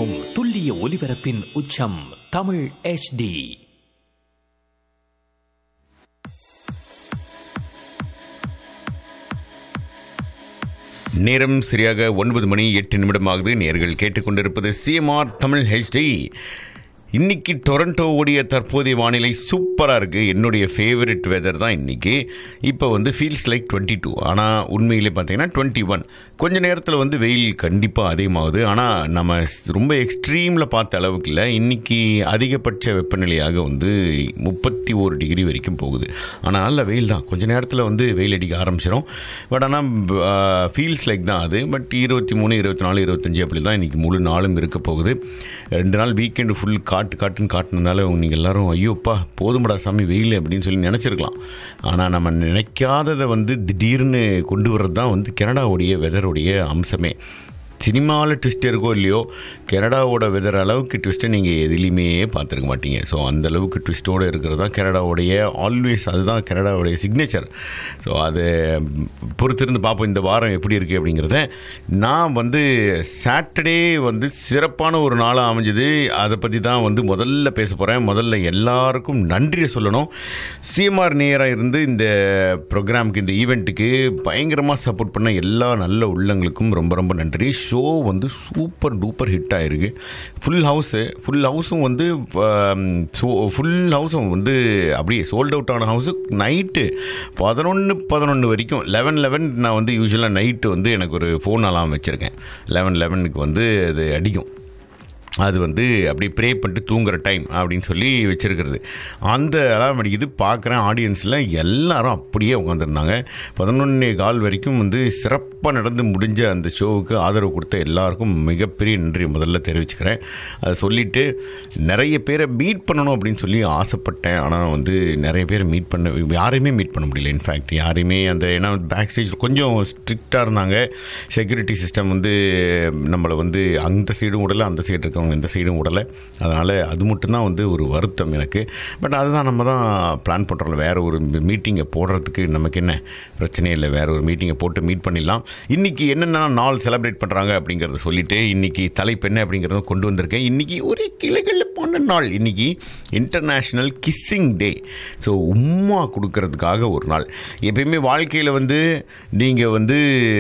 எந்நேரமும் துல்லிய ஒலிபரப்பின் உச்சம் தமிழ் HD நேரம் சரியாக ஒன்பது மணி எட்டு நிமிடமாகுது நேர்கள் கேட்டுக்கொண்டிருப்பது சிஎம்ஆர் தமிழ் ஹெச்டி இன்னைக்கு டொரண்டோவுடைய தற்போதைய வானிலை சூப்பராக இருக்குது என்னுடைய ஃபேவரட் வெதர் தான் இன்னைக்கு இப்போ வந்து ஃபீல்ஸ் லைக் டுவெண்ட்டி டூ ஆனால் உண்மையிலே பார்த்தீங்கன்னா டுவெண்ட்டி ஒன் கொஞ்ச நேரத்தில் வந்து வெயில் கண்டிப்பாக அதிகமாகுது ஆனால் நம்ம ரொம்ப எக்ஸ்ட்ரீமில் பார்த்த அளவுக்கு இல்லை இன்னைக்கு அதிகபட்ச வெப்பநிலையாக வந்து முப்பத்தி ஒரு டிகிரி வரைக்கும் போகுது ஆனால் நல்ல வெயில் தான் கொஞ்ச நேரத்தில் வந்து வெயில் அடிக்க ஆரம்பிச்சிடும் பட் ஆனால் ஃபீல்ஸ் லைக் தான் அது பட் இருபத்தி மூணு இருபத்தி நாலு இருபத்தஞ்சி அப்படி தான் இன்றைக்கி முழு நாளும் இருக்க போகுது ரெண்டு நாள் வீக்கெண்டு ஃபுல் காட்டு காட்டுன்னு காட்டுனதுனால நீங்கள் எல்லாரும் ஐயோப்பா போதுமடா சாமி வெயில் அப்படின்னு சொல்லி நினச்சிருக்கலாம் ஆனால் நம்ம நினைக்காததை வந்து திடீர்னு கொண்டு வர்றது தான் வந்து கனடாவுடைய வெதருடைய அம்சமே சினிமாவில் ட்விஸ்ட் இருக்கோ இல்லையோ கனடாவோட வெதர் அளவுக்கு ட்விஸ்ட்டை நீங்கள் எதுலேயுமே பார்த்துருக்க மாட்டீங்க ஸோ அந்த அளவுக்கு ட்விஸ்ட்டோடு இருக்கிறது தான் கனடாவுடைய ஆல்வேஸ் அதுதான் கனடாவுடைய சிக்னேச்சர் ஸோ அது பொறுத்திருந்து பார்ப்போம் இந்த வாரம் எப்படி இருக்குது அப்படிங்கிறத நான் வந்து சாட்டர்டே வந்து சிறப்பான ஒரு நாளாக அமைஞ்சது அதை பற்றி தான் வந்து முதல்ல பேச போகிறேன் முதல்ல எல்லாருக்கும் நன்றி சொல்லணும் சிஎம்ஆர் நேராக இருந்து இந்த ப்ரோக்ராமுக்கு இந்த ஈவெண்ட்டுக்கு பயங்கரமாக சப்போர்ட் பண்ண எல்லா நல்ல உள்ளங்களுக்கும் ரொம்ப ரொம்ப நன்றி ஷோ வந்து சூப்பர் டூப்பர் ஹிட் ஆயிருக்கு ஃபுல் ஹவுஸு ஃபுல் ஹவுஸும் வந்து ஃபுல் ஹவுஸும் வந்து அப்படியே சோல்ட் அவுட் ஆன ஹவுஸு நைட்டு பதினொன்று பதினொன்று வரைக்கும் லெவன் லெவன் நான் வந்து யூஸ்வலாக நைட்டு வந்து எனக்கு ஒரு ஃபோன் அலாம் வச்சுருக்கேன் லெவன் லெவனுக்கு வந்து அது அடிக்கும் அது வந்து அப்படி ப்ரே பண்ணிட்டு தூங்குற டைம் அப்படின்னு சொல்லி வச்சுருக்கிறது அந்த அலாம் அடிக்குது பார்க்குறேன் ஆடியன்ஸில் எல்லாரும் அப்படியே உட்காந்துருந்தாங்க பதினொன்னே கால் வரைக்கும் வந்து சிறப்பாக நடந்து முடிஞ்ச அந்த ஷோவுக்கு ஆதரவு கொடுத்த எல்லாருக்கும் மிகப்பெரிய நன்றி முதல்ல தெரிவிச்சுக்கிறேன் அதை சொல்லிவிட்டு நிறைய பேரை மீட் பண்ணணும் அப்படின்னு சொல்லி ஆசைப்பட்டேன் ஆனால் வந்து நிறைய பேரை மீட் பண்ண யாரையுமே மீட் பண்ண முடியல இன்ஃபேக்ட் யாரையுமே அந்த ஏன்னா பேக் ஸ்டேஜ் கொஞ்சம் ஸ்ட்ரிக்டாக இருந்தாங்க செக்யூரிட்டி சிஸ்டம் வந்து நம்மளை வந்து அந்த சைடும் விடலை அந்த சைடு இருக்கவங்க இந்த சைடும் விடலை அதனால் அது மட்டும்தான் வந்து ஒரு வருத்தம் எனக்கு பட் அதுதான் நம்ம தான் பிளான் பண்ணுறோம் வேறு ஒரு மீட்டிங்கை போடுறதுக்கு நமக்கு என்ன பிரச்சனையே இல்லை வேறு ஒரு மீட்டிங்கை போட்டு மீட் பண்ணிடலாம் இன்றைக்கி என்னென்ன நாள் செலிப்ரேட் பண்ணுறாங்க அப்படிங்கிறத சொல்லிவிட்டு இன்றைக்கி தலைப்பு என்ன அப்படிங்கிறத கொண்டு வந்திருக்கேன் இன்றைக்கி ஒரே கிளைகளில் போன நாள் இன்றைக்கி இன்டர்நேஷ்னல் கிஸ்ஸிங் டே ஸோ உம்மா கொடுக்கறதுக்காக ஒரு நாள் எப்பயுமே வாழ்க்கையில் வந்து நீங்கள் வந்து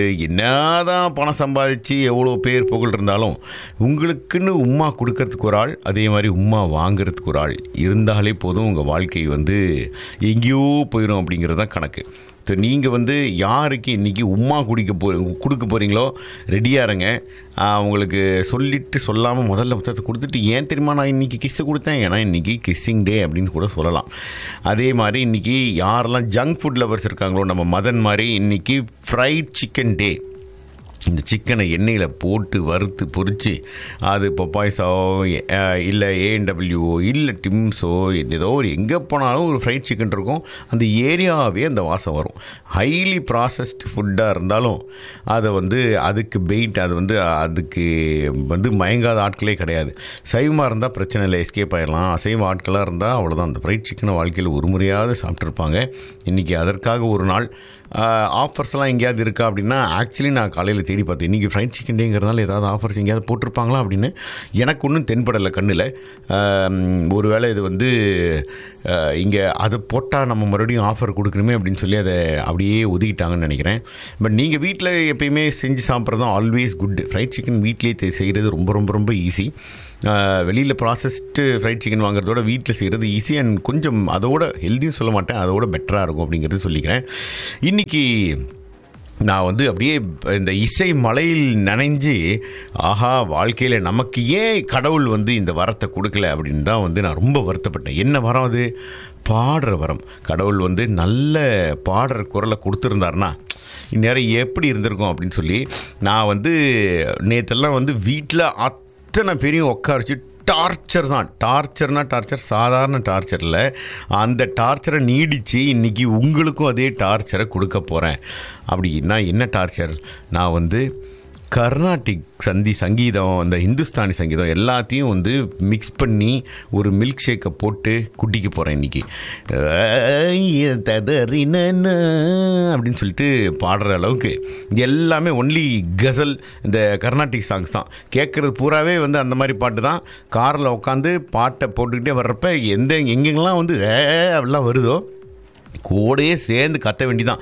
என்னதான் பணம் சம்பாதிச்சு எவ்வளோ பேர் புகழ் இருந்தாலும் உங்களுக்குன்னு உம்மா கொடுக்கறதுக்கு ஒரு ஆள் அதே மாதிரி உம்மா வாங்குறதுக்கு ஒரு ஆள் இருந்தாலே போதும் உங்கள் வாழ்க்கை வந்து எங்கேயோ போயிடும் அப்படிங்கிறது தான் கணக்கு ஸோ நீங்கள் வந்து யாருக்கு இன்றைக்கி உம்மா குடிக்க போ கொடுக்க போகிறீங்களோ ரெடியாக இருங்க அவங்களுக்கு சொல்லிட்டு சொல்லாமல் முதல்ல புத்தகத்தை கொடுத்துட்டு ஏன் தெரியுமா நான் இன்றைக்கி கிஸ்ஸு கொடுத்தேன் ஏன்னா இன்றைக்கி கிஸ்ஸிங் டே அப்படின்னு கூட சொல்லலாம் அதே மாதிரி இன்றைக்கி யாரெல்லாம் ஜங்க் ஃபுட் லவர்ஸ் இருக்காங்களோ நம்ம மதன் மாதிரி இன்றைக்கி ஃப்ரைட் சிக்கன் டே இந்த சிக்கனை எண்ணெயில் போட்டு வறுத்து பொரித்து அது பப்பாய்ஸோ இல்லை ஏஎன்டபிள்யூஓ இல்லை டிம்ஸோ ஏதோ ஒரு எங்கே போனாலும் ஒரு ஃப்ரைட் சிக்கன் இருக்கும் அந்த ஏரியாவே அந்த வாசம் வரும் ஹைலி ப்ராசஸ்டு ஃபுட்டாக இருந்தாலும் அதை வந்து அதுக்கு பெயிட் அது வந்து அதுக்கு வந்து மயங்காத ஆட்களே கிடையாது சைவமாக இருந்தால் பிரச்சனை இல்லை எஸ்கேப் ஆகிடலாம் அசைவ ஆட்களாக இருந்தால் அவ்வளோதான் அந்த ஃப்ரைட் சிக்கனை வாழ்க்கையில் ஒரு முறையாவது சாப்பிட்ருப்பாங்க இன்றைக்கி அதற்காக ஒரு நாள் ஆஃபர்ஸ்லாம் எங்கேயாவது இருக்கா அப்படின்னா ஆக்சுவலி நான் காலையில் தேடி பார்த்தேன் இன்றைக்கி ஃப்ரைட் சிக்கன் டேங்கிறதுனால ஏதாவது ஆஃபர்ஸ் எங்கேயாவது போட்டிருப்பாங்களா அப்படின்னு எனக்கு ஒன்றும் தென்படலை கண்ணில் ஒருவேளை இது வந்து இங்கே அதை போட்டால் நம்ம மறுபடியும் ஆஃபர் கொடுக்கணுமே அப்படின்னு சொல்லி அதை அப்படியே ஒதுக்கிட்டாங்கன்னு நினைக்கிறேன் பட் நீங்கள் வீட்டில் எப்பயுமே செஞ்சு சாப்பிட்றது தான் ஆல்வேஸ் குட் ஃப்ரைட் சிக்கன் வீட்லேயே செய்கிறது ரொம்ப ரொம்ப ரொம்ப ஈஸி வெளியில் ப்ராசஸ்டு ஃப்ரைட் சிக்கன் வாங்குறதோட வீட்டில் செய்கிறது ஈஸி அண்ட் கொஞ்சம் அதோட ஹெல்த்தியும் சொல்ல மாட்டேன் அதோட பெட்டராக இருக்கும் அப்படிங்கிறது சொல்லிக்கிறேன் இன்றைக்கி நான் வந்து அப்படியே இந்த இசை மலையில் நனைஞ்சு ஆஹா வாழ்க்கையில் நமக்கு ஏன் கடவுள் வந்து இந்த வரத்தை கொடுக்கல அப்படின்னு தான் வந்து நான் ரொம்ப வருத்தப்பட்டேன் என்ன வரம் அது பாடுற வரம் கடவுள் வந்து நல்ல பாடுற குரலை கொடுத்துருந்தாருன்னா இந்நேரம் எப்படி இருந்திருக்கும் அப்படின்னு சொல்லி நான் வந்து நேற்றெல்லாம் வந்து வீட்டில் அத்தனை பேரையும் உட்காரிச்சு டார்ச்சர் தான் டார்ச்சர்னா டார்ச்சர் சாதாரண டார்ச்சரில் அந்த டார்ச்சரை நீடித்து இன்றைக்கி உங்களுக்கும் அதே டார்ச்சரை கொடுக்க போகிறேன் அப்படின்னா என்ன டார்ச்சர் நான் வந்து கர்நாடிக் சந்தி சங்கீதம் அந்த இந்துஸ்தானி சங்கீதம் எல்லாத்தையும் வந்து மிக்ஸ் பண்ணி ஒரு மில்க் ஷேக்கை போட்டு குட்டிக்க போகிறேன் இன்னைக்கு ஐய, ததறினன அப்படின்னு சொல்லிட்டு பாடுற அளவுக்கு எல்லாமே ஒன்லி கசல் இந்த கர்நாடிக் சாங்ஸ் தான் கேட்குறது பூராவே வந்து அந்த மாதிரி பாட்டு தான் காரில் உட்காந்து பாட்டை போட்டுக்கிட்டே வர்றப்ப எந்த எங்கெங்கெல்லாம் வந்து ஏ அப்படிலாம் வருதோ கூடயே சேர்ந்து கத்த வேண்டிதான்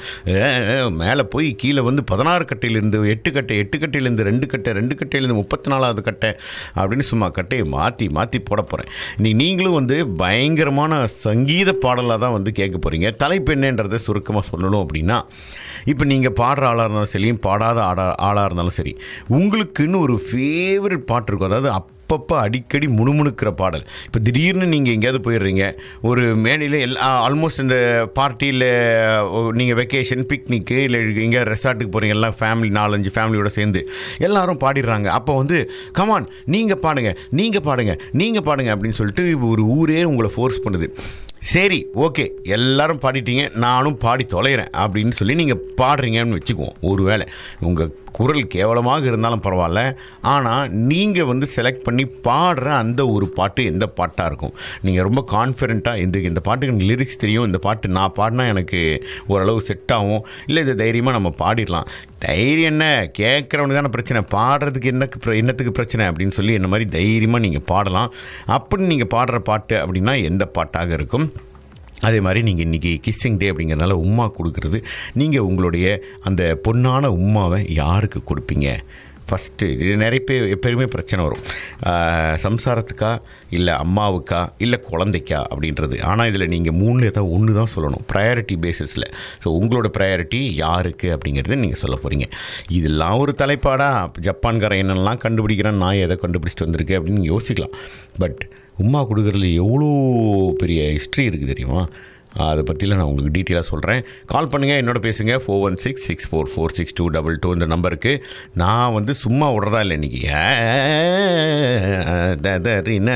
மேலே போய் கீழே வந்து பதினாறு கட்டையிலேருந்து எட்டு கட்டை எட்டு கட்டையிலேருந்து ரெண்டு கட்டை ரெண்டு கட்டையிலேருந்து முப்பத்தி நாலாவது கட்டை அப்படின்னு சும்மா கட்டையை மாற்றி மாற்றி போட போகிறேன் நீ நீங்களும் வந்து பயங்கரமான சங்கீத பாடலாக தான் வந்து கேட்க போகிறீங்க தலைப்பு என்னன்றதை சுருக்கமாக சொல்லணும் அப்படின்னா இப்போ நீங்கள் பாடுற ஆளாக இருந்தாலும் சரி பாடாத ஆடா ஆளாக இருந்தாலும் சரி உங்களுக்குன்னு ஒரு ஃபேவரட் பாட்டு இருக்கும் அதாவது அப்பப்போ அடிக்கடி முணுமுணுக்கிற பாடல் இப்போ திடீர்னு நீங்கள் எங்கேயாவது போயிடுறீங்க ஒரு மேடையில் எல்லா ஆல்மோஸ்ட் இந்த பார்ட்டியில் நீங்கள் வெக்கேஷன் பிக்னிக்கு இல்லை எங்கே ரெசார்ட்டுக்கு போகிறீங்க எல்லாம் ஃபேமிலி நாலஞ்சு ஃபேமிலியோட சேர்ந்து எல்லாரும் பாடிடுறாங்க அப்போ வந்து கமான் நீங்கள் பாடுங்க நீங்கள் பாடுங்க நீங்கள் பாடுங்க அப்படின்னு சொல்லிட்டு ஒரு ஊரே உங்களை ஃபோர்ஸ் பண்ணுது சரி ஓகே எல்லாரும் பாடிட்டீங்க நானும் பாடி தொலைகிறேன் அப்படின்னு சொல்லி நீங்கள் பாடுறீங்கன்னு வச்சுக்குவோம் ஒருவேளை உங்கள் குரல் கேவலமாக இருந்தாலும் பரவாயில்ல ஆனால் நீங்கள் வந்து செலக்ட் பண்ணி பாடுற அந்த ஒரு பாட்டு எந்த பாட்டாக இருக்கும் நீங்கள் ரொம்ப கான்ஃபிடென்ட்டாக இந்த இந்த பாட்டுக்கு லிரிக்ஸ் தெரியும் இந்த பாட்டு நான் பாடினா எனக்கு ஓரளவு செட் ஆகும் இல்லை இது தைரியமாக நம்ம பாடிடலாம் தைரியம் என்ன கேட்குறவனுக்கு தானே பிரச்சனை பாடுறதுக்கு என்ன என்னத்துக்கு பிரச்சனை அப்படின்னு சொல்லி என்ன மாதிரி தைரியமாக நீங்கள் பாடலாம் அப்படி நீங்கள் பாடுற பாட்டு அப்படின்னா எந்த பாட்டாக இருக்கும் அதே மாதிரி நீங்கள் இன்றைக்கி கிஸ்ஸிங் டே அப்படிங்கிறதுனால உம்மா கொடுக்கறது நீங்கள் உங்களுடைய அந்த பொன்னான உம்மாவை யாருக்கு கொடுப்பீங்க ஃபஸ்ட்டு இது நிறைய பேர் எப்பயுமே பிரச்சனை வரும் ஆஹ், சம்சாரத்துக்கா இல்லை அம்மாவுக்கா இல்லை குழந்தைக்கா அப்படின்றது ஆனால் இதில் நீங்கள் மூணு ஏதாவது ஒன்று தான் சொல்லணும் ப்ரையாரிட்டி பேசிஸில் ஸோ உங்களோட ப்ரையாரிட்டி யாருக்கு அப்படிங்கிறத நீங்கள் சொல்ல போகிறீங்க இதெல்லாம் ஒரு தலைப்பாடா ஜப்பான்காரன் என்னெல்லாம் கண்டுபிடிக்கிறேன் நான் எதை கண்டுபிடிச்சிட்டு வந்திருக்கேன் அப்படின்னு யோசிக்கலாம் பட் உமா கொடுக்குறதுல எவ்வளோ பெரிய ஹிஸ்ட்ரி இருக்குது தெரியுமா அதை பற்றிலாம் நான் உங்களுக்கு டீட்டெயிலாக சொல்கிறேன் கால் பண்ணுங்கள் என்னோட பேசுங்க four one six six four four six two double two இந்த நம்பருக்கு நான் வந்து சும்மா விட்றதா இல்லை இன்றைக்கி